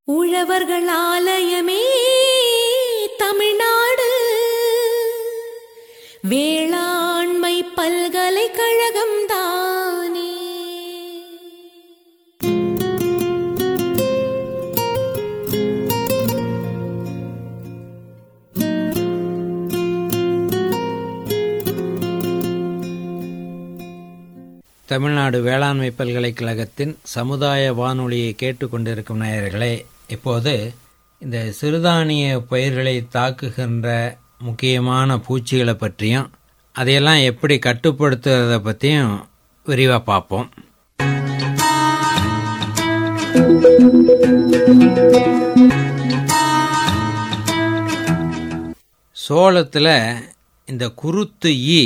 உழவர்கள் ஆலயமே தமிழ்நாடு வேளாண்மை பல்கலைக்கழகம் தானே தமிழ்நாடு வேளாண்மை பல்கலைக்கழகத்தின் சமுதாய வானொலியை கேட்டுக்கொண்டிருக்கும் நேயர்களே இப்போது இந்த சிறுதானிய பயிர்களை தாக்குகின்ற முக்கியமான பூச்சிகளை பற்றியும் அதையெல்லாம் எப்படி கட்டுப்படுத்துறத பற்றியும் விரிவாக பார்ப்போம் சோளத்தில் இந்த குருத்து ஈ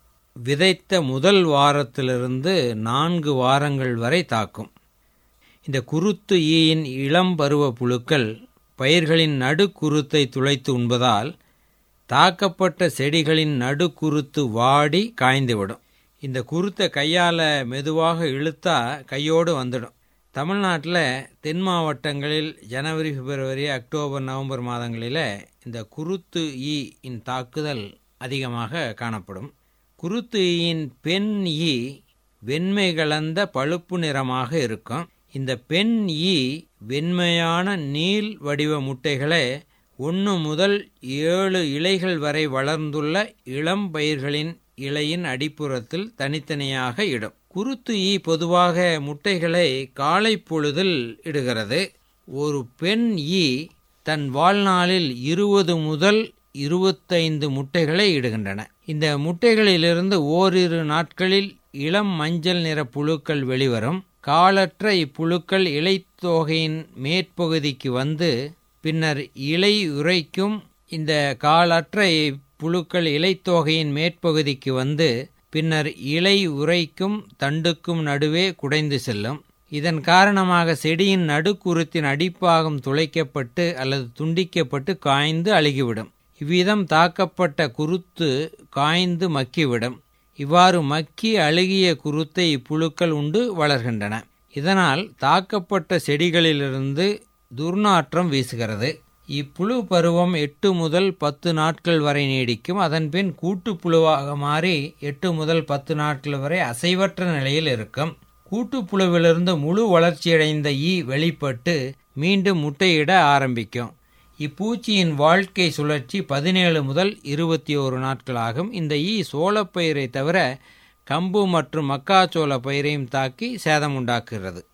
விதைத்த முதல் வாரத்திலிருந்து நான்கு வாரங்கள் வரை தாக்கும் இந்த குருத்து ஈயின் இளம் பருவ புழுக்கள் பயிர்களின் நடுக்குருத்தை துளைத்து உண்பதால் தாக்கப்பட்ட செடிகளின் நடுக்குருத்து வாடி காய்ந்துவிடும் இந்த குருத்தை கையால் மெதுவாக இழுத்தா கையோடு வந்துடும் தமிழ்நாட்டில் தென் மாவட்டங்களில் ஜனவரி பிப்ரவரி அக்டோபர் நவம்பர் மாதங்களில் இந்த குருத்து ஈ இன் தாக்குதல் அதிகமாக காணப்படும் குருத்து ஈயின் பெண் ஈ வெண்மை கலந்த பழுப்பு நிறமாக இருக்கும் இந்த பெண் ஈ வெண்மையான நீள் வடிவ முட்டைகளை ஒன்று முதல் ஏழு இலைகள் வரை வளர்ந்துள்ள இளம் பயிர்களின் இலையின் அடிப்புறத்தில் தனித்தனியாக இடும் குருத்து ஈ பொதுவாக முட்டைகளை காலை பொழுதில் இடுகிறது ஒரு பெண் ஈ தன் வாழ்நாளில் இருபது முதல் இருபத்தைந்து முட்டைகளை இடுகின்றன இந்த முட்டைகளிலிருந்து ஓரிரு நாட்களில் இளம் மஞ்சள் நிற புழுக்கள் வெளிவரும் காலற்ற இப்புழுக்கள் இலைத்தொகையின் மேற்பகுதிக்கு வந்து பின்னர் இலை உரைக்கும் இந்த காலற்ற புழுக்கள் இலைத்தொகையின் மேற்பகுதிக்கு வந்து பின்னர் இலை உரைக்கும் தண்டுக்கும் நடுவே குடைந்து செல்லும் இதன் காரணமாக செடியின் நடுக்குருத்தின் அடிப்பாகம் துளைக்கப்பட்டு அல்லது துண்டிக்கப்பட்டு காய்ந்து அழுகிவிடும் இவ்விதம் தாக்கப்பட்ட குருத்து காய்ந்து மக்கிவிடும் இவ்வாறு மக்கி அழுகிய குருத்தை இப்புழுக்கள் உண்டு வளர்கின்றன இதனால் தாக்கப்பட்ட செடிகளிலிருந்து துர்நாற்றம் வீசுகிறது இப்புழு பருவம் எட்டு முதல் பத்து நாட்கள் வரை நீடிக்கும் அதன்பின் கூட்டுப்புழுவாக மாறி எட்டு முதல் பத்து நாட்கள் வரை அசைவற்ற நிலையில் இருக்கும் கூட்டுப்புழுவிலிருந்து முழு வளர்ச்சியடைந்த ஈ வெளிப்பட்டு மீண்டும் முட்டையிட ஆரம்பிக்கும் இப்பூச்சியின் வாழ்க்கை சுழற்சி பதினேழு முதல் இருபத்தி ஓரு நாட்கள் ஆகும் இந்த ஈ சோளப்பயிரை தவிர கம்பு மற்றும் மக்காச்சோள பயிரையும் தாக்கி சேதம் உண்டாக்குகிறது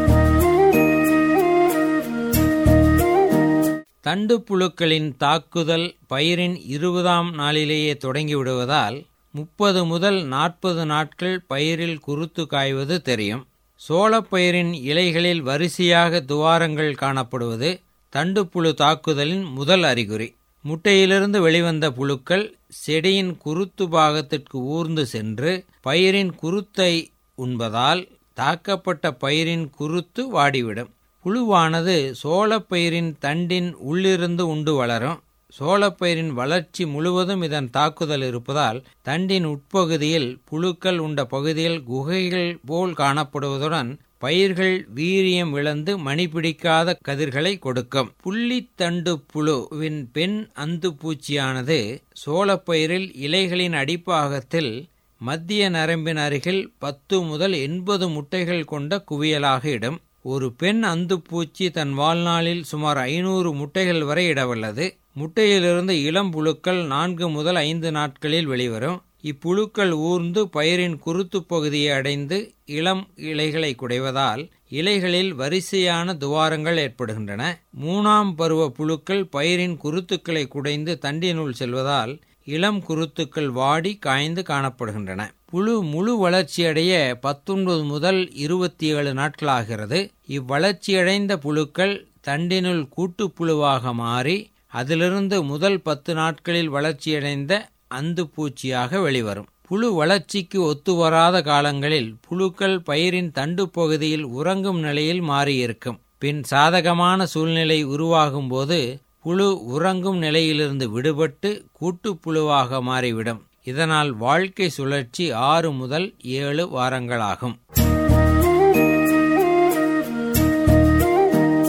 தண்டு புழுக்களின் தாக்குதல் பயிரின் இருபதாம் நாளிலேயே தொடங்கிவிடுவதால் முப்பது முதல் நாற்பது நாட்கள் பயிரில் குருத்து காய்வது தெரியும் சோளப்பயிரின் இலைகளில் வரிசையாக துவாரங்கள் காணப்படுவது தண்டுப்புழு தாக்குதலின் முதல் அறிகுறி முட்டையிலிருந்து வெளிவந்த புழுக்கள் செடியின் குருத்து பாகத்திற்கு ஊர்ந்து சென்று பயிரின் குருத்தை உண்பதால் தாக்கப்பட்ட பயிரின் குருத்து வாடிவிடும் புழுவானது சோளப்பயிரின் தண்டின் உள்ளிருந்து உண்டு வளரும் சோளப்பயிரின் வளர்ச்சி முழுவதும் இதன் தாக்குதல் இருப்பதால் தண்டின் உட்பகுதியில் புழுக்கள் உண்ட பகுதியில் குகைகள் போல் காணப்படுவதுடன் பயிர்கள் வீரியம் இழந்து மணிபிடிக்காத கதிர்களை கொடுக்கும் புள்ளித்தண்டு புழுவின் பெண் அந்து பூச்சியானது சோளப்பயிரில் இலைகளின் அடிப்பாகத்தில் மத்திய நரம்பின் அருகில் பத்து முதல் எண்பது முட்டைகள் கொண்ட குவியலாக இடும் ஒரு பெண் அந்துப்பூச்சி தன் வாழ்நாளில் சுமார் ஐநூறு முட்டைகள் வரை இடவல்லது முட்டையிலிருந்து இளம் புழுக்கள் நான்கு முதல் ஐந்து நாட்களில் வெளிவரும் இப்புழுக்கள் ஊர்ந்து பயிரின் குருத்து பகுதியை அடைந்து இளம் இலைகளை குடைவதால் இலைகளில் வரிசையான துவாரங்கள் ஏற்படுகின்றன மூணாம் பருவ புழுக்கள் பயிரின் குருத்துக்களை குடைந்து தண்டினுள் செல்வதால் இளம் குருத்துக்கள் வாடி காய்ந்து காணப்படுகின்றன புழு முழு வளர்ச்சியடைய பத்தொன்பது முதல் இருபத்தி ஏழு நாட்களாகிறது இவ்வளர்ச்சியடைந்த புழுக்கள் தண்டினுள் கூட்டுப்புழுவாக மாறி அதிலிருந்து முதல் பத்து நாட்களில் வளர்ச்சியடைந்த அந்து பூச்சியாக வெளிவரும் புழு வளர்ச்சிக்கு ஒத்து வராத காலங்களில் புழுக்கள் பயிரின் தண்டு பகுதியில் உறங்கும் நிலையில் மாறியிருக்கும் பின் சாதகமான சூழ்நிலை உருவாகும் போது புழு உறங்கும் நிலையிலிருந்து விடுபட்டு கூட்டுப்புழுவாக மாறிவிடும் இதனால் வாழ்க்கை சுழற்சி ஆறு முதல் ஏழு வாரங்களாகும்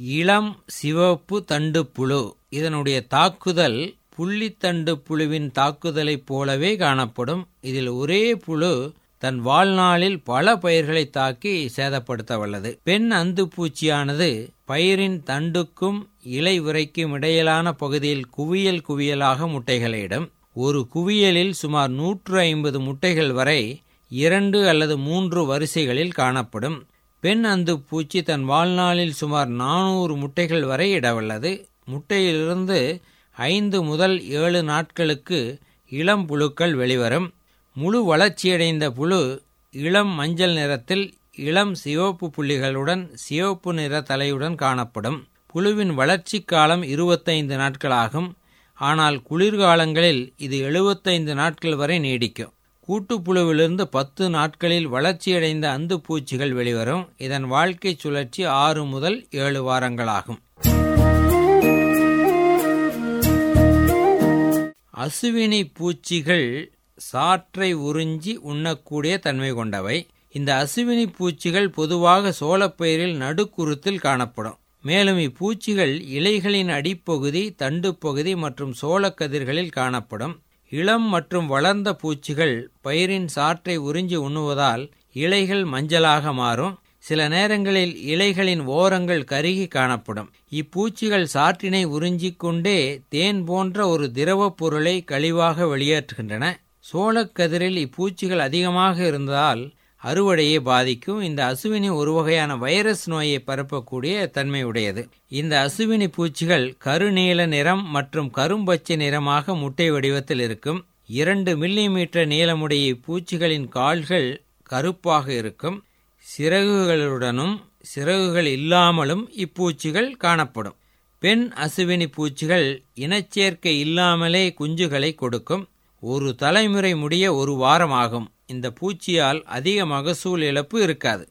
இளம் சிவப்பு தண்டுப்புழு இதனுடைய தாக்குதல் புள்ளித்தண்டு புழுவின் தாக்குதலைப் போலவே காணப்படும் இதில் ஒரே புழு தன் வாழ்நாளில் பல பயிர்களை தாக்கி சேதப்படுத்த வல்லது பெண் அந்து பூச்சியானது பயிரின் தண்டுக்கும் இலை விரைக்கும் இடையிலான பகுதியில் குவியல் குவியலாக முட்டைகளிடும் ஒரு குவியலில் சுமார் நூற்று ஐம்பது முட்டைகள் வரை இரண்டு அல்லது மூன்று வரிசைகளில் காணப்படும் பெண் அந்து பூச்சி தன் வாழ்நாளில் சுமார் நானூறு முட்டைகள் வரை இடவல்லது முட்டையிலிருந்து ஐந்து முதல் ஏழு நாட்களுக்கு இளம் புழுக்கள் வெளிவரும் முழு வளர்ச்சியடைந்த புழு இளம் மஞ்சள் நிறத்தில் இளம் சிவப்பு புள்ளிகளுடன் சிவப்பு நிற தலையுடன் காணப்படும் புழுவின் வளர்ச்சி காலம் இருபத்தைந்து நாட்களாகும் ஆனால் குளிர்காலங்களில் இது எழுபத்தைந்து நாட்கள் வரை நீடிக்கும் கூட்டுப்புழுவிலிருந்து பத்து நாட்களில் வளர்ச்சியடைந்த அந்து பூச்சிகள் வெளிவரும் இதன் வாழ்க்கை சுழற்சி ஆறு முதல் ஏழு வாரங்களாகும் அசுவினி பூச்சிகள் சாற்றை உறிஞ்சி உண்ணக்கூடிய தன்மை கொண்டவை இந்த அசுவினி பூச்சிகள் பொதுவாக சோளப்பயிரில் நடுக்குருத்தில் காணப்படும் மேலும் இப்பூச்சிகள் இலைகளின் அடிப்பகுதி தண்டுப்பகுதி மற்றும் சோளக்கதிர்களில் காணப்படும் இளம் மற்றும் வளர்ந்த பூச்சிகள் பயிரின் சாற்றை உறிஞ்சி உண்ணுவதால் இலைகள் மஞ்சளாக மாறும் சில நேரங்களில் இலைகளின் ஓரங்கள் கருகி காணப்படும் இப்பூச்சிகள் சாற்றினை உறிஞ்சிக் கொண்டே தேன் போன்ற ஒரு திரவப் பொருளை கழிவாக வெளியேற்றுகின்றன சோளக்கதிரில் இப்பூச்சிகள் அதிகமாக இருந்தால் அறுவடையை பாதிக்கும் இந்த அசுவினி ஒரு வகையான வைரஸ் நோயை பரப்பக்கூடிய தன்மையுடையது இந்த அசுவினி பூச்சிகள் கருநீல நிறம் மற்றும் கரும்பச்சை நிறமாக முட்டை வடிவத்தில் இருக்கும் இரண்டு மில்லி மீட்டர் நீளமுடைய இப்பூச்சிகளின் கால்கள் கருப்பாக இருக்கும் சிறகுகளுடனும் சிறகுகள் இல்லாமலும் இப்பூச்சிகள் காணப்படும் பெண் அசுவினி பூச்சிகள் இனச்சேர்க்கை இல்லாமலே குஞ்சுகளை கொடுக்கும் ஒரு தலைமுறை முடிய ஒரு வாரம் ஆகும் இந்த பூச்சியால் அதிக மகசூல் இழப்பு இருக்காது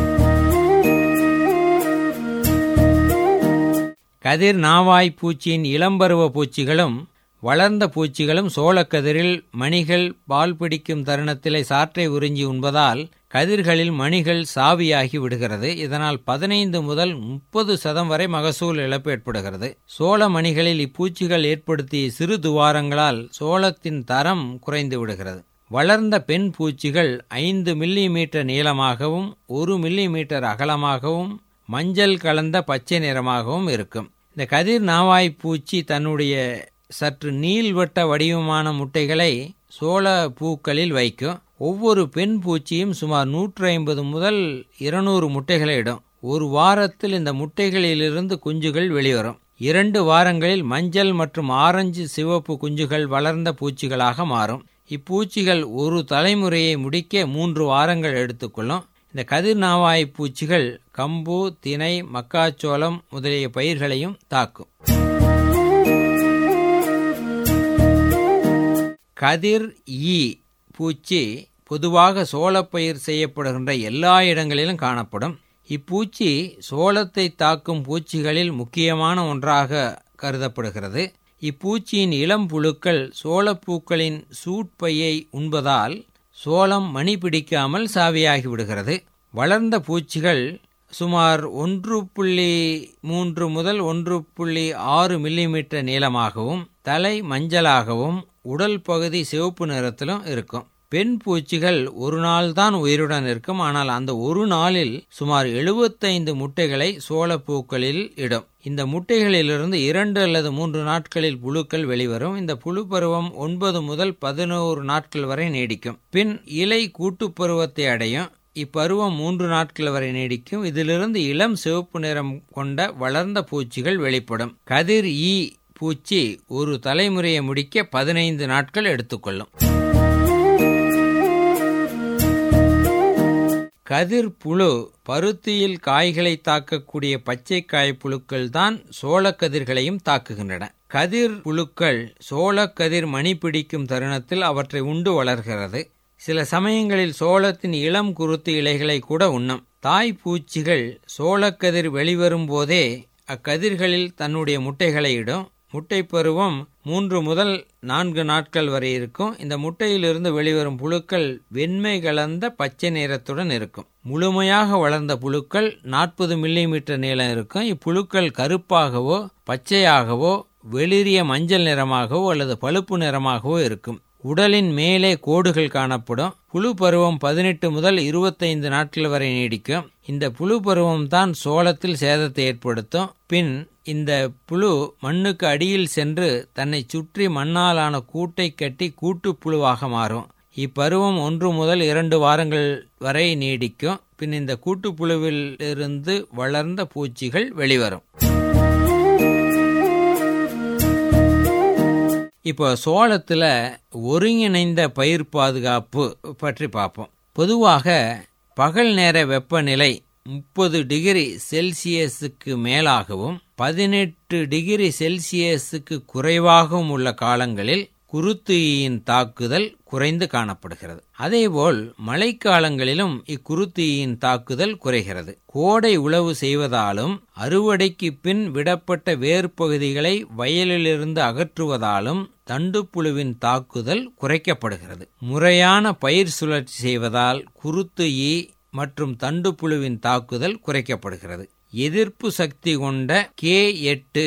கதிர் நாவாய் பூச்சியின் இளம்பருவ பூச்சிகளும் வளர்ந்த பூச்சிகளும் சோளக்கதிரில் மணிகள் பால் பிடிக்கும் தருணத்திலே சாற்றை உறிஞ்சி உண்பதால் கதிர்களில் மணிகள் சாவியாகி விடுகிறது இதனால் பதினைந்து முதல் முப்பது சதம் வரை மகசூல் இழப்பு ஏற்படுகிறது சோள மணிகளில் இப்பூச்சிகள் ஏற்படுத்திய சிறு துவாரங்களால் சோளத்தின் தரம் குறைந்து விடுகிறது வளர்ந்த பெண் பூச்சிகள் ஐந்து மில்லி மீட்டர் நீளமாகவும் ஒரு மில்லி மீட்டர் அகலமாகவும் மஞ்சள் கலந்த பச்சை நிறமாகவும் இருக்கும் இந்த கதிர் நாவாய் பூச்சி தன்னுடைய சற்று நீள்வட்ட வடிவமான முட்டைகளை சோள பூக்களில் வைக்கும் ஒவ்வொரு பெண் பூச்சியும் சுமார் நூற்றி ஐம்பது முதல் இருநூறு முட்டைகளை இடும் ஒரு வாரத்தில் இந்த முட்டைகளிலிருந்து குஞ்சுகள் வெளிவரும் இரண்டு வாரங்களில் மஞ்சள் மற்றும் ஆரஞ்சு சிவப்பு குஞ்சுகள் வளர்ந்த பூச்சிகளாக மாறும் இப்பூச்சிகள் ஒரு தலைமுறையை முடிக்க மூன்று வாரங்கள் எடுத்துக்கொள்ளும் இந்த கதிர் நாவாய் பூச்சிகள் கம்பு தினை மக்காச்சோளம் முதலிய பயிர்களையும் தாக்கும் கதிர் ஈ பூச்சி பொதுவாக சோளப்பயிர் செய்யப்படுகின்ற எல்லா இடங்களிலும் காணப்படும் இப்பூச்சி சோளத்தை தாக்கும் பூச்சிகளில் முக்கியமான ஒன்றாக கருதப்படுகிறது இப்பூச்சியின் இளம் புழுக்கள் சோளப்பூக்களின் சூட்பையை உண்பதால் சோளம் மணி பிடிக்காமல் சாவியாகி விடுகிறது வளர்ந்த பூச்சிகள் சுமார் ஒன்று புள்ளி மூன்று முதல் ஒன்று புள்ளி ஆறு மில்லிமீட்டர் நீளமாகவும் தலை மஞ்சளாகவும் உடல் பகுதி சிவப்பு நிறத்திலும் இருக்கும் பெண் பூச்சிகள் ஒரு நாள் தான் உயிருடன் இருக்கும் ஆனால் அந்த ஒரு நாளில் சுமார் எழுபத்தைந்து முட்டைகளை சோளப்பூக்களில் இடும் இந்த முட்டைகளிலிருந்து இரண்டு அல்லது மூன்று நாட்களில் புழுக்கள் வெளிவரும் இந்த புழு பருவம் ஒன்பது முதல் பதினோரு நாட்கள் வரை நீடிக்கும் பின் இலை கூட்டுப் பருவத்தை அடையும் இப்பருவம் மூன்று நாட்கள் வரை நீடிக்கும் இதிலிருந்து இளம் சிவப்பு நிறம் கொண்ட வளர்ந்த பூச்சிகள் வெளிப்படும் கதிர் ஈ பூச்சி ஒரு தலைமுறையை முடிக்க பதினைந்து நாட்கள் எடுத்துக்கொள்ளும் கதிர் புழு பருத்தியில் காய்களை தாக்கக்கூடிய பச்சை காய் புழுக்கள் தான் சோளக்கதிர்களையும் தாக்குகின்றன கதிர் புழுக்கள் சோளக்கதிர் மணி பிடிக்கும் தருணத்தில் அவற்றை உண்டு வளர்கிறது சில சமயங்களில் சோளத்தின் இளம் குருத்து இலைகளை கூட உண்ணும் தாய் பூச்சிகள் சோளக்கதிர் வெளிவரும் போதே அக்கதிர்களில் தன்னுடைய முட்டைகளை இடும் முட்டை பருவம் மூன்று முதல் நான்கு நாட்கள் வரை இருக்கும் இந்த முட்டையிலிருந்து வெளிவரும் புழுக்கள் வெண்மை கலந்த பச்சை நிறத்துடன் இருக்கும் முழுமையாக வளர்ந்த புழுக்கள் நாற்பது மில்லிமீட்டர் நீளம் இருக்கும் இப்புழுக்கள் கருப்பாகவோ பச்சையாகவோ வெளிரிய மஞ்சள் நிறமாகவோ அல்லது பழுப்பு நிறமாகவோ இருக்கும் உடலின் மேலே கோடுகள் காணப்படும் புழு பருவம் பதினெட்டு முதல் இருபத்தைந்து நாட்கள் வரை நீடிக்கும் இந்த புழு பருவம் தான் சோளத்தில் சேதத்தை ஏற்படுத்தும் பின் இந்த புழு மண்ணுக்கு அடியில் சென்று தன்னை சுற்றி மண்ணாலான கூட்டை கட்டி கூட்டுப்புழுவாக மாறும் இப்பருவம் ஒன்று முதல் இரண்டு வாரங்கள் வரை நீடிக்கும் பின் இந்த கூட்டுப்புழுவில் இருந்து வளர்ந்த பூச்சிகள் வெளிவரும் இப்போ சோளத்தில் ஒருங்கிணைந்த பயிர் பாதுகாப்பு பற்றி பார்ப்போம் பொதுவாக பகல் நேர வெப்பநிலை முப்பது டிகிரி செல்சியஸுக்கு மேலாகவும் பதினெட்டு டிகிரி செல்சியஸுக்கு குறைவாகவும் உள்ள காலங்களில் குருத்தீயின் தாக்குதல் குறைந்து காணப்படுகிறது அதேபோல் மழைக்காலங்களிலும் இக்குருத்தீயின் தாக்குதல் குறைகிறது கோடை உழவு செய்வதாலும் அறுவடைக்கு பின் விடப்பட்ட வேர்ப்பகுதிகளை வயலிலிருந்து அகற்றுவதாலும் தண்டுப்புழுவின் தாக்குதல் குறைக்கப்படுகிறது முறையான பயிர் சுழற்சி செய்வதால் குருத்து ஈ மற்றும் தண்டுப்புழுவின் தாக்குதல் குறைக்கப்படுகிறது எதிர்ப்பு சக்தி கொண்ட கே எட்டு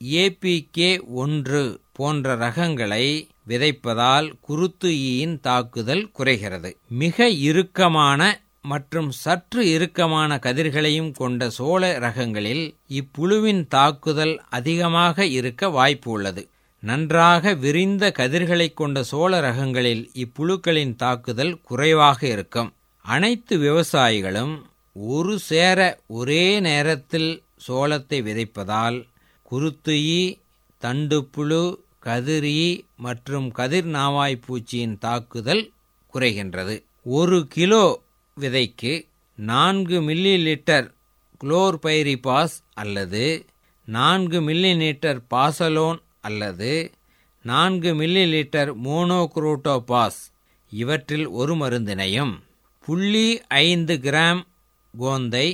ஏபிகே ஒன்று போன்ற ரகங்களை விதைப்பதால் குருத்து ஈயின் தாக்குதல் குறைகிறது மிக இறுக்கமான மற்றும் சற்று இறுக்கமான கதிர்களையும் கொண்ட சோள ரகங்களில் இப்புழுவின் தாக்குதல் அதிகமாக இருக்க வாய்ப்பு உள்ளது நன்றாக விரிந்த கதிர்களை கொண்ட சோள ரகங்களில் இப்புழுக்களின் தாக்குதல் குறைவாக இருக்கும் அனைத்து விவசாயிகளும் ஒரு சேர ஒரே நேரத்தில் சோளத்தை விதைப்பதால் குருத்துயி தண்டுப்புழு கதிரி மற்றும் கதிர் நாவாய் பூச்சியின் தாக்குதல் குறைகின்றது ஒரு கிலோ விதைக்கு நான்கு மில்லி லிட்டர் குளோர்பைரிபாஸ் அல்லது நான்கு மில்லி லிட்டர் பாசலோன் அல்லது நான்கு மில்லி லிட்டர் மோனோக்ரோட்டோபாஸ் இவற்றில் ஒரு மருந்தினையும் புள்ளி ஐந்து கிராம் கோந்தை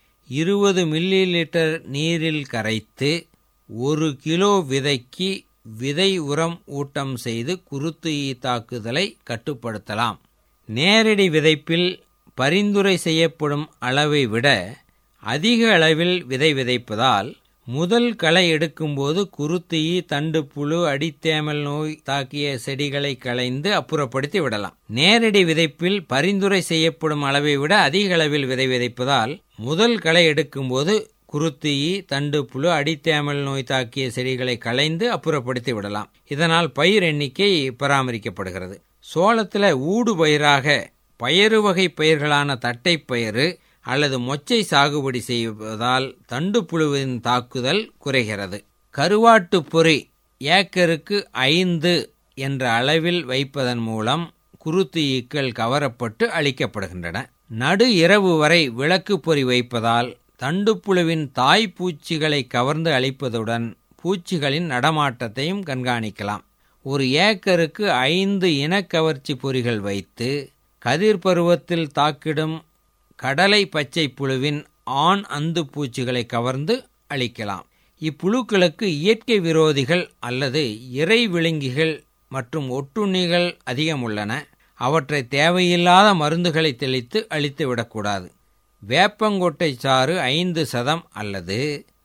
இருபது மில்லி லிட்டர் நீரில் கரைத்து ஒரு கிலோ விதைக்கு விதை உரம் ஊட்டம் செய்து குருத்து ஈ தாக்குதலை கட்டுப்படுத்தலாம் நேரடி விதைப்பில் பரிந்துரை செய்யப்படும் அளவை விட அதிக அளவில் விதை விதைப்பதால் முதல் களை எடுக்கும்போது குருத்தீ தண்டுப்புழு அடித்தேமல் நோய் தாக்கிய செடிகளை களைந்து அப்புறப்படுத்தி விடலாம் நேரடி விதைப்பில் பரிந்துரை செய்யப்படும் அளவை விட அதிக அளவில் விதை விதைப்பதால் முதல் களை எடுக்கும்போது குருத்தீ தண்டுப்புழு அடித்தேமல் நோய் தாக்கிய செடிகளை களைந்து அப்புறப்படுத்தி விடலாம் இதனால் பயிர் எண்ணிக்கை பராமரிக்கப்படுகிறது சோளத்தில் ஊடு பயிராக பயறு வகை பயிர்களான தட்டைப்பயிறு அல்லது மொச்சை சாகுபடி செய்வதால் தண்டுப்புழுவின் தாக்குதல் குறைகிறது கருவாட்டு பொறி ஏக்கருக்கு ஐந்து என்ற அளவில் வைப்பதன் மூலம் குருத்து ஈக்கள் கவரப்பட்டு அளிக்கப்படுகின்றன நடு இரவு வரை விளக்கு பொறி வைப்பதால் தண்டுப்புழுவின் தாய் பூச்சிகளை கவர்ந்து அளிப்பதுடன் பூச்சிகளின் நடமாட்டத்தையும் கண்காணிக்கலாம் ஒரு ஏக்கருக்கு ஐந்து இனக்கவர்ச்சி பொறிகள் வைத்து கதிர் பருவத்தில் தாக்கிடும் கடலை பச்சை புழுவின் ஆண் அந்து பூச்சிகளை கவர்ந்து அளிக்கலாம் இப்புழுக்களுக்கு இயற்கை விரோதிகள் அல்லது இறை விழுங்கிகள் மற்றும் ஒட்டுண்ணிகள் அதிகம் உள்ளன அவற்றை தேவையில்லாத மருந்துகளை தெளித்து அழித்து விடக்கூடாது வேப்பங்கொட்டை சாறு ஐந்து சதம் அல்லது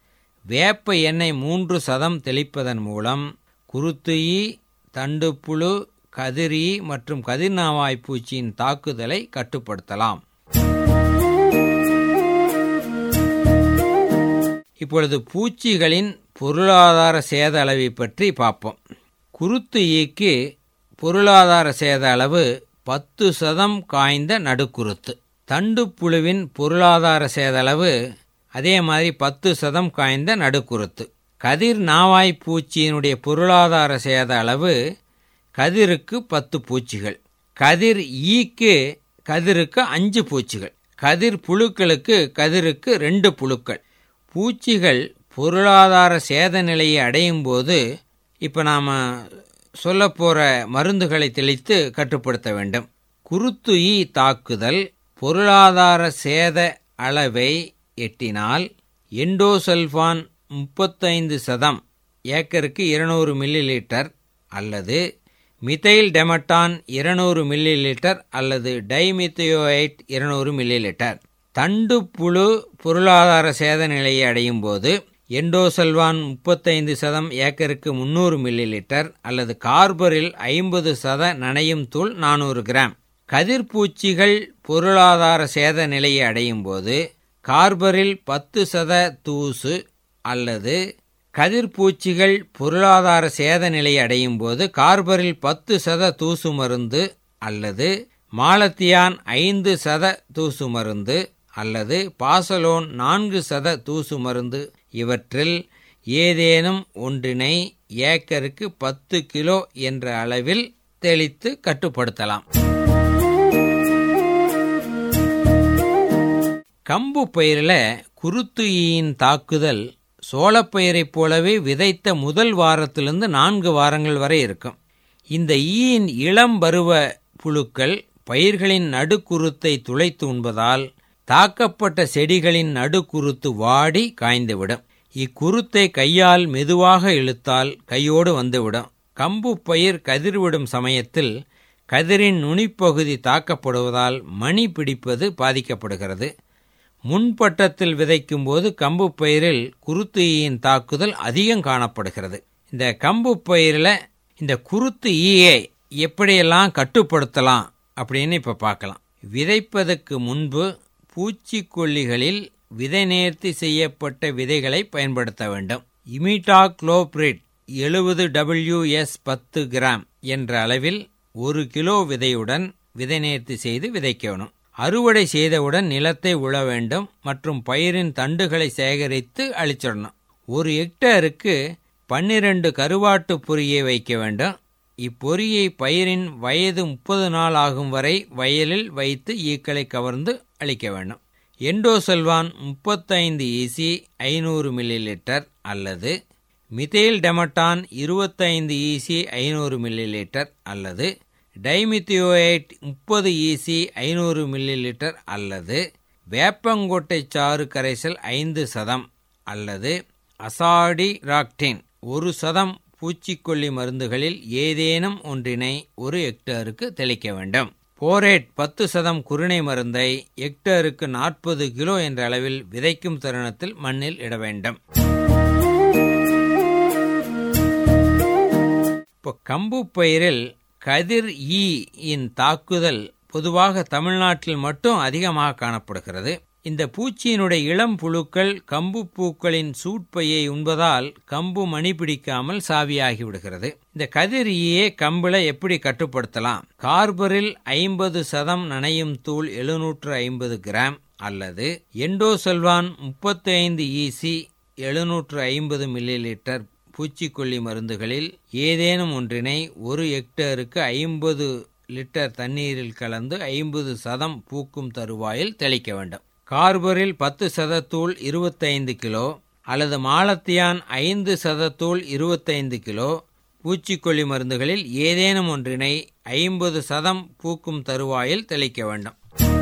வேப்ப எண்ணெய் மூன்று சதம் தெளிப்பதன் மூலம் குருத்துயி தண்டுப்புழு கதிரி மற்றும் கதிர்நாவாய் பூச்சியின் தாக்குதலை கட்டுப்படுத்தலாம் இப்பொழுது பூச்சிகளின் பொருளாதார சேத அளவை பற்றி பார்ப்போம் குருத்து ஈக்கு பொருளாதார சேத அளவு பத்து சதம் காய்ந்த நடுக்குருத்து தண்டுப்புழுவின் பொருளாதார சேத அளவு அதே மாதிரி பத்து சதம் காய்ந்த நடுக்குருத்து கதிர் நாவாய் பூச்சியினுடைய பொருளாதார சேத அளவு கதிருக்கு பத்து பூச்சிகள் கதிர் ஈக்கு கதிருக்கு அஞ்சு பூச்சிகள் கதிர் புழுக்களுக்கு கதிருக்கு ரெண்டு புழுக்கள் பூச்சிகள் பொருளாதார சேத நிலையை அடையும் போது இப்போ நாம் சொல்ல போகிற மருந்துகளை தெளித்து கட்டுப்படுத்த வேண்டும் குருத்து ஈ தாக்குதல் பொருளாதார சேத அளவை எட்டினால் எண்டோசல்ஃபான் முப்பத்தைந்து சதம் ஏக்கருக்கு இருநூறு மில்லி லிட்டர் அல்லது மிதைல் டெமட்டான் இருநூறு மில்லி லிட்டர் அல்லது டைமித்தியோயைட் இருநூறு மில்லி லிட்டர் தண்டு புழு பொருளாதார சேத நிலையை அடையும் போது எண்டோசல்வான் முப்பத்தைந்து சதம் ஏக்கருக்கு முந்நூறு மில்லி லிட்டர் அல்லது கார்பரில் ஐம்பது சத நனையும் தூள் நானூறு கிராம் கதிர்பூச்சிகள் பொருளாதார சேத நிலையை அடையும் போது கார்பரில் பத்து சத தூசு அல்லது கதிர்பூச்சிகள் பொருளாதார சேத நிலையை அடையும் போது கார்பரில் பத்து சத தூசு மருந்து அல்லது மாலத்தியான் ஐந்து சத தூசு மருந்து அல்லது பாசலோன் நான்கு சத தூசு மருந்து இவற்றில் ஏதேனும் ஒன்றினை ஏக்கருக்கு பத்து கிலோ என்ற அளவில் தெளித்து கட்டுப்படுத்தலாம் கம்பு பயிரில் குருத்து ஈயின் தாக்குதல் சோளப்பயிரைப் போலவே விதைத்த முதல் வாரத்திலிருந்து நான்கு வாரங்கள் வரை இருக்கும் இந்த ஈயின் இளம் பருவ புழுக்கள் பயிர்களின் நடுக்குருத்தை துளைத்து உண்பதால் தாக்கப்பட்ட செடிகளின் நடுக்குருத்து வாடி காய்ந்துவிடும் இக்குருத்தை கையால் மெதுவாக இழுத்தால் கையோடு வந்துவிடும் கம்பு பயிர் கதிர்விடும் சமயத்தில் கதிரின் நுனிப்பகுதி தாக்கப்படுவதால் மணி பிடிப்பது பாதிக்கப்படுகிறது முன்பட்டத்தில் விதைக்கும் போது கம்பு பயிரில் குருத்து ஈயின் தாக்குதல் அதிகம் காணப்படுகிறது இந்த கம்பு பயிரில் இந்த குருத்து ஈயை எப்படியெல்லாம் கட்டுப்படுத்தலாம் அப்படின்னு இப்போ பார்க்கலாம் விதைப்பதற்கு முன்பு பூச்சிக்கொல்லிகளில் விதை நேர்த்தி செய்யப்பட்ட விதைகளை பயன்படுத்த வேண்டும் இமிடாக்ளோப்ரிட் எழுபது டபிள்யூஎஸ் பத்து கிராம் என்ற அளவில் ஒரு கிலோ விதையுடன் விதை நேர்த்தி செய்து விதைக்கணும் அறுவடை செய்தவுடன் நிலத்தை உழ வேண்டும் மற்றும் பயிரின் தண்டுகளை சேகரித்து அழிச்சிடணும் ஒரு ஹெக்டருக்கு பன்னிரண்டு கருவாட்டு பொறியை வைக்க வேண்டும் இப்பொறியை பயிரின் வயது முப்பது நாள் ஆகும் வரை வயலில் வைத்து ஈக்களை கவர்ந்து அளிக்க வேண்டும் எண்டோசெல்வான் முப்பத்தைந்து ஈசி ஐநூறு மில்லி லிட்டர் அல்லது மிதேல் டெமட்டான் இருபத்தைந்து ஈசி ஐநூறு மில்லி லிட்டர் அல்லது டைமித்தியோயேட் முப்பது ஈசி ஐநூறு மில்லி லிட்டர் அல்லது வேப்பங்கொட்டை சாறு கரைசல் ஐந்து சதம் அல்லது அசாடி ராக்டின் ஒரு சதம் பூச்சிக்கொல்லி மருந்துகளில் ஏதேனும் ஒன்றினை ஒரு ஹெக்டருக்கு தெளிக்க வேண்டும் போரேட் பத்து சதம் குருணை மருந்தை ஹெக்டருக்கு நாற்பது கிலோ என்ற அளவில் விதைக்கும் தருணத்தில் மண்ணில் இட வேண்டும் இப்போ கம்பு பயிரில் கதிர் ஈ இன் தாக்குதல் பொதுவாக தமிழ்நாட்டில் மட்டும் அதிகமாக காணப்படுகிறது இந்த பூச்சியினுடைய இளம் புழுக்கள் கம்பு பூக்களின் சூட்பையை உண்பதால் கம்பு மணி பிடிக்காமல் சாவியாகி விடுகிறது இந்த கதிர் ஈயை கம்பில் எப்படி கட்டுப்படுத்தலாம் கார்பரில் ஐம்பது சதம் நனையும் தூள் எழுநூற்று ஐம்பது கிராம் அல்லது எண்டோசெல்வான் முப்பத்தைந்து ஈசி எழுநூற்று ஐம்பது மில்லி லிட்டர் பூச்சிக்கொல்லி மருந்துகளில் ஏதேனும் ஒன்றினை ஒரு ஹெக்டருக்கு ஐம்பது லிட்டர் தண்ணீரில் கலந்து ஐம்பது சதம் பூக்கும் தருவாயில் தெளிக்க வேண்டும் கார்பரில் பத்து சதத்தூள் இருபத்தைந்து கிலோ அல்லது மாலத்தியான் ஐந்து சதத்தூள் இருபத்தைந்து கிலோ பூச்சிக்கொல்லி மருந்துகளில் ஏதேனும் ஒன்றினை ஐம்பது சதம் பூக்கும் தருவாயில் தெளிக்க வேண்டும்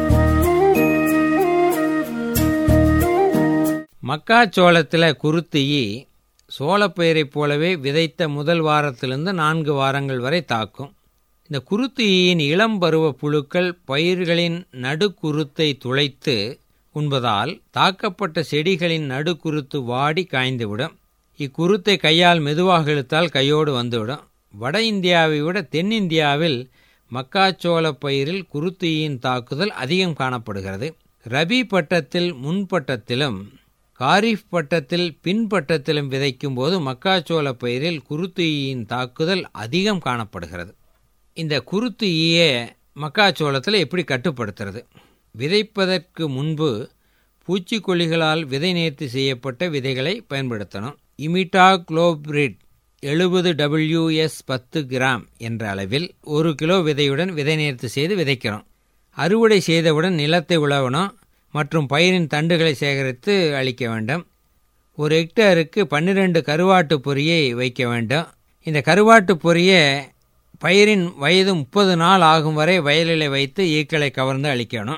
மக்காச்சோளத்தில் குருத்தியி சோளப்பயிரைப் போலவே விதைத்த முதல் வாரத்திலிருந்து நான்கு வாரங்கள் வரை தாக்கும் இந்த குருத்தியின் இளம் பருவ புழுக்கள் பயிர்களின் நடுக்குருத்தை துளைத்து உண்பதால் தாக்கப்பட்ட செடிகளின் நடுக்குருத்து வாடி காய்ந்துவிடும் இக்குருத்தை கையால் மெதுவாக இழுத்தால் கையோடு வந்துவிடும் வட இந்தியாவை விட தென்னிந்தியாவில் மக்காச்சோள பயிரில் குருத்தியின் தாக்குதல் அதிகம் காணப்படுகிறது ரபி பட்டத்தில் முன்பட்டத்திலும் காரிஃப் பட்டத்தில் பின்பட்டத்திலும் விதைக்கும் போது மக்காச்சோள பயிரில் குருத்தியின் தாக்குதல் அதிகம் காணப்படுகிறது இந்த குருத்து ஈயை மக்காச்சோளத்தில் எப்படி கட்டுப்படுத்துறது விதைப்பதற்கு முன்பு பூச்சிக்கொல்லிகளால் விதை நேர்த்தி செய்யப்பட்ட விதைகளை பயன்படுத்தணும் இமிட்டா குளோப்ரிட் எழுபது டபிள்யூஎஸ் பத்து கிராம் என்ற அளவில் ஒரு கிலோ விதையுடன் விதை நேர்த்தி செய்து விதைக்கிறோம் அறுவடை செய்தவுடன் நிலத்தை உழவணும் மற்றும் பயிரின் தண்டுகளை சேகரித்து அளிக்க வேண்டும் ஒரு ஹெக்டருக்கு பன்னிரண்டு கருவாட்டு பொரியை வைக்க வேண்டும் இந்த கருவாட்டு பொரியை பயிரின் வயது முப்பது நாள் ஆகும் வரை வயலில் வைத்து ஈக்களை கவர்ந்து அளிக்கணும்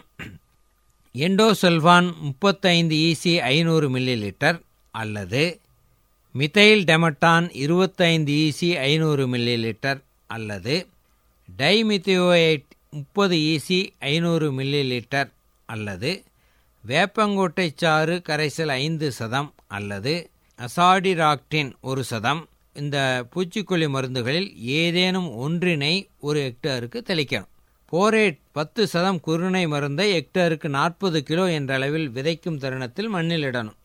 எண்டோசல்ஃபான் முப்பத்தைந்து ஈசி ஐநூறு மில்லி லிட்டர் அல்லது மிதைல் டெமட்டான் இருபத்தைந்து ஈசி ஐநூறு மில்லி லிட்டர் அல்லது டைமித்தியோயேட் முப்பது ஈசி ஐநூறு மில்லி லிட்டர் அல்லது வேப்பங்கொட்டை சாறு கரைசல் ஐந்து சதம் அல்லது அசாடிராக்டின் ஒரு சதம் இந்த பூச்சிக்கொல்லி மருந்துகளில் ஏதேனும் ஒன்றினை ஒரு ஹெக்டேருக்கு தெளிக்கணும் போரேட் பத்து சதம் குருணை மருந்தை ஹெக்டேருக்கு நாற்பது கிலோ என்ற அளவில் விதைக்கும் தருணத்தில் மண்ணில் இடணும்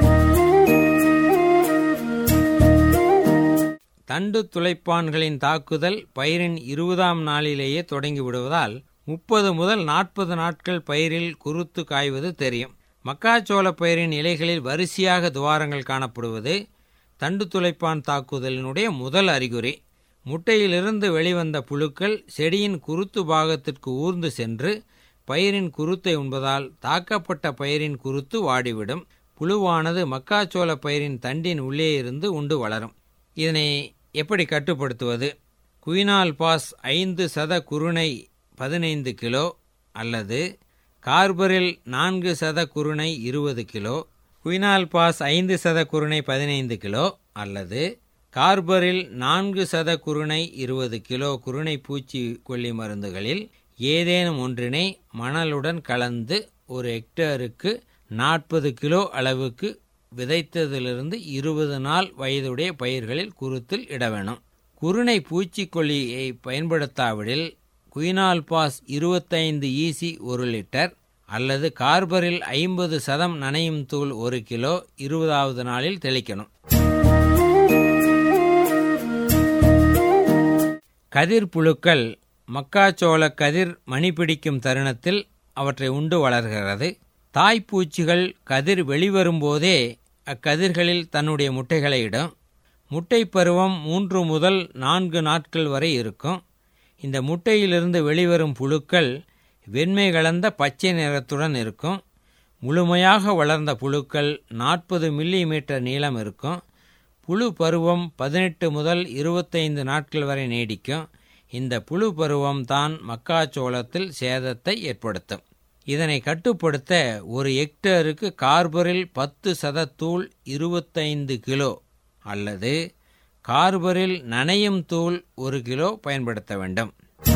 தண்டு துளைப்பான்களின் தாக்குதல் பயிரின் இருபதாம் நாளிலேயே தொடங்கி விடுவதால் முப்பது முதல் நாற்பது நாட்கள் பயிரில் குருத்து காய்வது தெரியும் மக்காச்சோள பயிரின் இலைகளில் வரிசையாக துவாரங்கள் காணப்படுவது தண்டு துளைப்பான் தாக்குதலினுடைய முதல் அறிகுறி முட்டையிலிருந்து வெளிவந்த புழுக்கள் செடியின் குருத்து பாகத்திற்கு ஊர்ந்து சென்று பயிரின் குருத்தை உண்பதால் தாக்கப்பட்ட பயிரின் குருத்து வாடிவிடும் புழுவானது மக்காச்சோள பயிரின் தண்டின் உள்ளே இருந்து உண்டு வளரும் இதனை எப்படி கட்டுப்படுத்துவது குயினால் பாஸ் ஐந்து சத குருணை பதினைந்து கிலோ அல்லது கார்பரில் நான்கு சத குருணை இருபது கிலோ குயினால் பாஸ் ஐந்து சத குருணை பதினைந்து கிலோ அல்லது கார்பரில் நான்கு சத குருணை இருபது கிலோ குருணை பூச்சி கொல்லி மருந்துகளில் ஏதேனும் ஒன்றினை மணலுடன் கலந்து ஒரு ஹெக்டேருக்கு நாற்பது கிலோ அளவுக்கு விதைத்ததிலிருந்து இருபது நாள் வயதுடைய பயிர்களில் குருத்தில் இட வேணும் குருணை பூச்சிக்கொல்லியை பயன்படுத்தாவிடில் குயினால் பாஸ் இருபத்தைந்து ஈசி ஒரு லிட்டர் அல்லது கார்பரில் ஐம்பது சதம் நனையும் தூள் ஒரு கிலோ இருபதாவது நாளில் தெளிக்கணும் கதிர் புழுக்கள் மக்காச்சோள கதிர் மணி பிடிக்கும் தருணத்தில் அவற்றை உண்டு வளர்கிறது தாய்ப்பூச்சிகள் கதிர் வெளிவரும்போதே அக்கதிர்களில் தன்னுடைய முட்டைகளை இடும் முட்டை பருவம் மூன்று முதல் நான்கு நாட்கள் வரை இருக்கும் இந்த முட்டையிலிருந்து வெளிவரும் புழுக்கள் வெண்மை கலந்த பச்சை நிறத்துடன் இருக்கும் முழுமையாக வளர்ந்த புழுக்கள் நாற்பது மில்லி மீட்டர் நீளம் இருக்கும் புழு பருவம் பதினெட்டு முதல் இருபத்தைந்து நாட்கள் வரை நீடிக்கும் இந்த புழு பருவம் தான் மக்காச்சோளத்தில் சேதத்தை ஏற்படுத்தும் இதனை கட்டுப்படுத்த ஒரு ஹெக்டேருக்கு கார்பரில் பத்து சத தூள் இருபத்தைந்து கிலோ அல்லது கார்பரில் நனையும் தூள் ஒரு கிலோ பயன்படுத்த வேண்டும்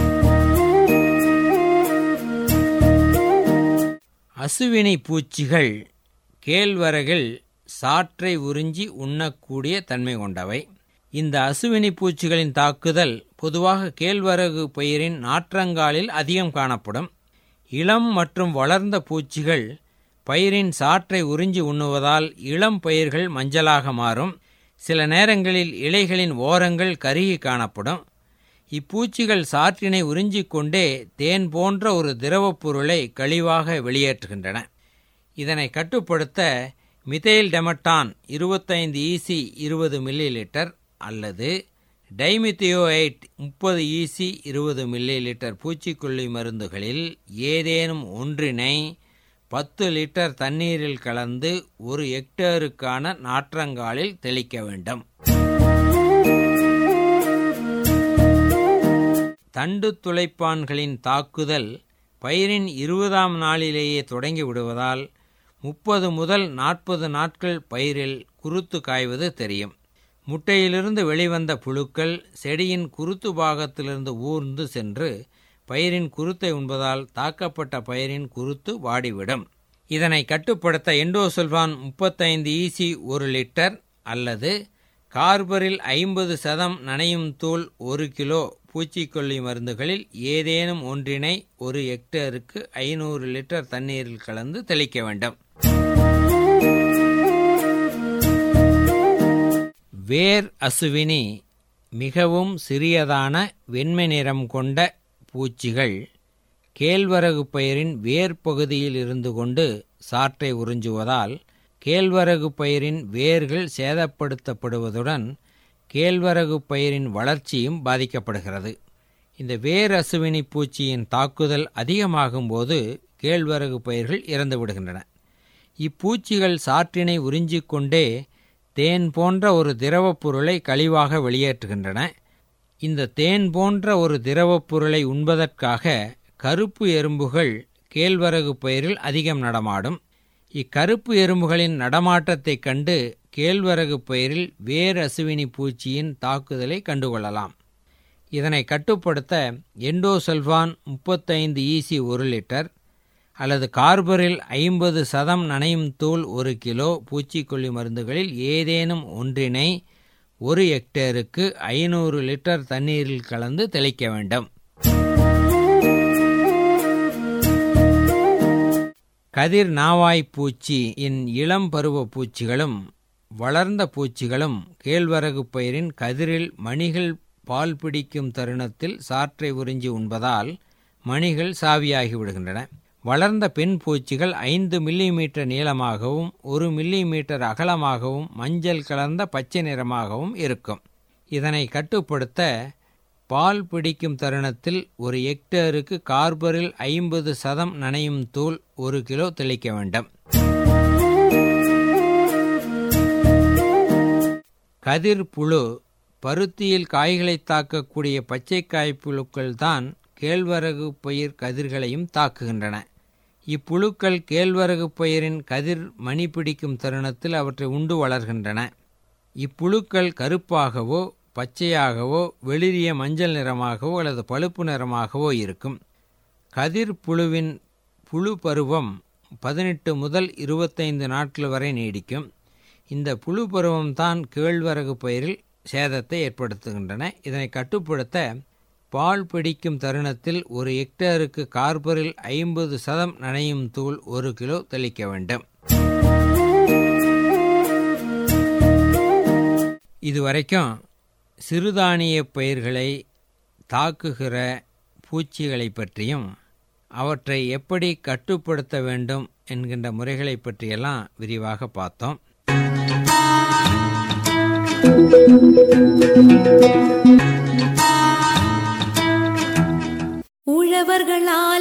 அசுவினை பூச்சிகள் கேழ்வரகில் சாற்றை உறிஞ்சி உண்ணக்கூடிய தன்மை கொண்டவை இந்த அசுவினி பூச்சிகளின் தாக்குதல் பொதுவாக கேழ்வரகு பயிரின் நாற்றங்காலில் அதிகம் காணப்படும் இளம் மற்றும் வளர்ந்த பூச்சிகள் பயிரின் சாற்றை உறிஞ்சி உண்ணுவதால் இளம் பயிர்கள் மஞ்சளாக மாறும் சில நேரங்களில் இலைகளின் ஓரங்கள் கருகி காணப்படும் இப்பூச்சிகள் சாற்றினை உறிஞ்சிக் கொண்டே தேன் போன்ற ஒரு திரவப் பொருளை கழிவாக வெளியேற்றுகின்றன இதனை கட்டுப்படுத்த மிதைல் டெமட்டான் இருபத்தைந்து ஈசி இருபது மில்லி லிட்டர் அல்லது டைமித்தியோஐட் முப்பது ஈசி இருபது மில்லி லிட்டர் பூச்சிக்கொல்லி மருந்துகளில் ஏதேனும் ஒன்றினை பத்து லிட்டர் தண்ணீரில் கலந்து ஒரு ஹெக்டேருக்கான நாற்றங்காலில் தெளிக்க வேண்டும் தண்டு துளைப்பான்களின் தாக்குதல் பயிரின் இருபதாம் நாளிலேயே தொடங்கி விடுவதால் முப்பது முதல் நாற்பது நாட்கள் பயிரில் குருத்து காய்வது தெரியும் முட்டையிலிருந்து வெளிவந்த புழுக்கள் செடியின் குருத்து பாகத்திலிருந்து ஊர்ந்து சென்று பயிரின் குருத்தை உண்பதால் தாக்கப்பட்ட பயிரின் குருத்து வாடிவிடும் இதனை கட்டுப்படுத்த எண்டோசல்வான் முப்பத்தைந்து ஈசி ஒரு லிட்டர் அல்லது கார்பரில் ஐம்பது சதம் நனையும் தூள் ஒரு கிலோ பூச்சிக்கொல்லி மருந்துகளில் ஏதேனும் ஒன்றினை ஒரு ஹெக்டேருக்கு ஐநூறு லிட்டர் தண்ணீரில் கலந்து தெளிக்க வேண்டும் வேர் அசுவினி மிகவும் சிறியதான வெண்மை நிறம் கொண்ட பூச்சிகள் கேழ்வரகு பயிரின் வேர் பகுதியில் இருந்து கொண்டு சாற்றை உறிஞ்சுவதால் கேழ்வரகு பயிரின் வேர்கள் சேதப்படுத்தப்படுவதுடன் கேழ்வரகு பயிரின் வளர்ச்சியும் பாதிக்கப்படுகிறது இந்த வேர் அசுவினி பூச்சியின் தாக்குதல் அதிகமாகும்போது கேழ்வரகு பயிர்கள் இறந்து விடுகின்றன இப்பூச்சிகள் சாற்றினை உறிஞ்சிக்கொண்டே தேன் போன்ற ஒரு திரவப் பொருளை கழிவாக வெளியேற்றுகின்றன இந்த தேன் போன்ற ஒரு திரவப் பொருளை உண்பதற்காக கருப்பு எறும்புகள் கேழ்வரகு பயிரில் அதிகம் நடமாடும் இக்கருப்பு எறும்புகளின் நடமாட்டத்தைக் கண்டு கேழ்வரகு பயிரில் வேர் அசுவினி பூச்சியின் தாக்குதலை கண்டுகொள்ளலாம் இதனை கட்டுப்படுத்த எண்டோசல்ஃபான் முப்பத்தைந்து ஈசி ஒரு லிட்டர் அல்லது கார்பரில் ஐம்பது சதம் நனையும் தூள் ஒரு கிலோ பூச்சிக்கொல்லி மருந்துகளில் ஏதேனும் ஒன்றினை ஒரு ஹெக்டேருக்கு ஐநூறு லிட்டர் தண்ணீரில் கலந்து தெளிக்க வேண்டும் கதிர் நாவாய் பூச்சியின் இளம் பருவ பூச்சிகளும் வளர்ந்த பூச்சிகளும் கேழ்வரகு பயிரின் கதிரில் மணிகள் பால் பிடிக்கும் தருணத்தில் சாற்றை உறிஞ்சி உண்பதால் மணிகள் சாவியாகி விடுகின்றன வளர்ந்த பெண் பூச்சிகள் ஐந்து மில்லிமீட்டர் நீளமாகவும் ஒரு மில்லிமீட்டர் அகலமாகவும் மஞ்சள் கலந்த பச்சை நிறமாகவும் இருக்கும் இதனை கட்டுப்படுத்த பால் பிடிக்கும் தருணத்தில் ஒரு ஹெக்டேருக்கு கார்பரில் ஐம்பது சதம் நனையும் தூள் ஒரு கிலோ தெளிக்க வேண்டும் கதிர் புழு பருத்தியில் காய்களை தாக்கக்கூடிய பச்சை காய்ப்புழுக்கள் தான் கேழ்வரகு பயிர் கதிர்களையும் தாக்குகின்றன இப்புழுக்கள் கேழ்வரகு பயிரின் கதிர் மணி பிடிக்கும் தருணத்தில் அவற்றை உண்டு வளர்கின்றன இப்புழுக்கள் கருப்பாகவோ பச்சையாகவோ வெளிரிய மஞ்சள் நிறமாகவோ அல்லது பழுப்பு நிறமாகவோ இருக்கும் கதிர் புழுவின் புழு பருவம் பதினெட்டு முதல் இருபத்தைந்து நாட்கள் வரை நீடிக்கும் இந்த புழு பருவம்தான் கேழ்வரகு பயிரில் சேதத்தை ஏற்படுத்துகின்றன இதனை கட்டுப்படுத்த பால் பிடிக்கும் தருணத்தில் ஒரு ஹெக்டேருக்கு கார்பரில் ஐம்பது சதம் நனையும் தூள் ஒரு கிலோ தெளிக்க வேண்டும் இதுவரைக்கும் சிறுதானிய பயிர்களை தாக்குகிற பூச்சிகளை பற்றியும் அவற்றை எப்படி கட்டுப்படுத்த வேண்டும் என்கின்ற முறைகளை பற்றியெல்லாம் விரிவாக பார்த்தோம் உழவர்கள்